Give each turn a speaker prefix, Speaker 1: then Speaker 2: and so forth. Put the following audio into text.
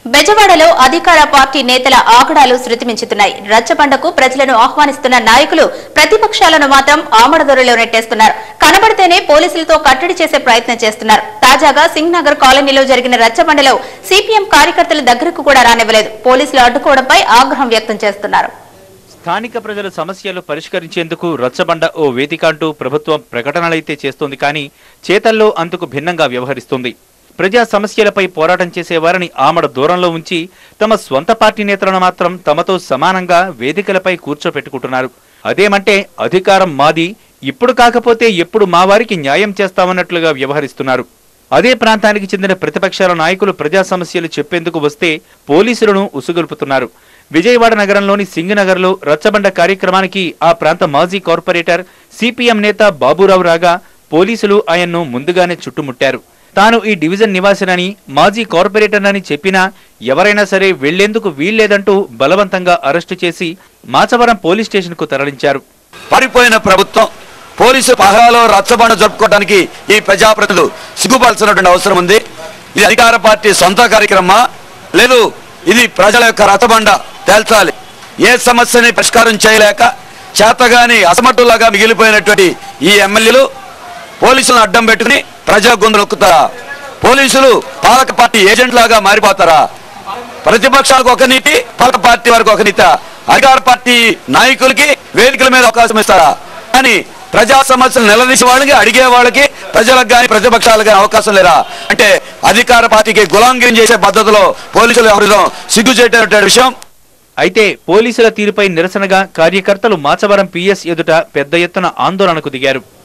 Speaker 1: బెజవాడలో అధికార పార్టీ నేతల ఆగడాలు శృతిమించుతున్నాయి రచ్చబండకు ప్రజలను ఆహ్వానిస్తున్న నాయకులు ప్రతిపక్షాలను మాత్రం ఆమడదొరలో నెట్టేస్తున్నారు కనబడితేనే పోలీసులతో కట్టడి చేసే ప్రయత్నం చేస్తున్నారు తాజాగా సింగ్ నగర్ కాలనీలో జరిగిన రచ్చబండలో సిపిఎం కార్యకర్తల దగ్గరకు కూడా రానివ్వలేదు పోలీసులు అడ్డుకోవడంపై ఆగ్రహం వ్యక్తం చేస్తున్నారు
Speaker 2: స్థానిక ప్రజల సమస్యలు పరిష్కరించేందుకు రచ్చబండ ఓ వేదిక అంటూ ప్రభుత్వం ప్రకటనలైతే చేస్తోంది కానీ చేతల్లో అందుకు భిన్నంగా వ్యవహరిస్తుంది ప్రజా సమస్యలపై పోరాటం చేసేవారిని ఆమడ దూరంలో ఉంచి తమ స్వంత పార్టీ నేతలను మాత్రం తమతో సమానంగా వేదికలపై కూర్చోపెట్టుకుంటున్నారు అదేమంటే అధికారం మాది ఇప్పుడు కాకపోతే ఎప్పుడు మా వారికి న్యాయం చేస్తామన్నట్లుగా వ్యవహరిస్తున్నారు అదే ప్రాంతానికి చెందిన ప్రతిపక్షాల నాయకులు ప్రజా సమస్యలు చెప్పేందుకు వస్తే పోలీసులను ఉసుగొల్పుతున్నారు విజయవాడ నగరంలోని సింగనగర్లో రచ్చబండ కార్యక్రమానికి ఆ ప్రాంత మాజీ కార్పొరేటర్ సిపిఎం నేత బాబురావు రాగా పోలీసులు ఆయన్ను ముందుగానే చుట్టుముట్టారు తాను ఈ డివిజన్ నివాసినని మాజీ కార్పొరేటర్నని చెప్పినా ఎవరైనా సరే వెళ్లేందుకు వీల్లేదంటూ బలవంతంగా అరెస్టు చేసి మాచవరం పోలీస్ స్టేషన్కు తరలించారు
Speaker 3: పడిపోయిన ప్రభుత్వం పోలీసు పహరాలో రచ్చబండ జరుపుకోవడానికి ఈ ప్రజాప్రతినిధులు సిగ్గుపడాల్సినటువంటి అవసరం ఉంది ఇది అధికార పార్టీ సొంత కార్యక్రమా లేదు ఇది ప్రజల యొక్క రచ్చబండ తేల్చాలి ఏ సమస్యని పరిష్కారం చేయలేక చేతగాని అసమర్థులాగా మిగిలిపోయినటువంటి ఈ ఎమ్మెల్యేలు పోలీసులను అడ్డం పెట్టుకుని ప్రజా గొంతులు నొక్కుతారా పోలీసులు పాలక పార్టీ ఏజెంట్ లాగా మారిపోతారా ప్రతిపక్షాలకు ఒక నీతి పాలక పార్టీ వారికి ఒక నీతి అధికార పార్టీ నాయకులకి వేదికల మీద అవకాశం ఇస్తారా కానీ ప్రజా సమస్యలు నిలదీసే వాళ్ళకి అడిగే వాళ్ళకి ప్రజలకు కానీ ప్రతిపక్షాలకు కానీ అవకాశం లేరా అంటే అధికార పార్టీకి గులాంగిరి చేసే పద్ధతిలో పోలీసులు ఎవరిదో సిగ్గు చేయటటువంటి విషయం
Speaker 2: అయితే పోలీసుల తీరుపై నిరసనగా కార్యకర్తలు మాచవరం పిఎస్ ఎదుట పెద్ద ఎత్తున ఆందోళనకు దిగారు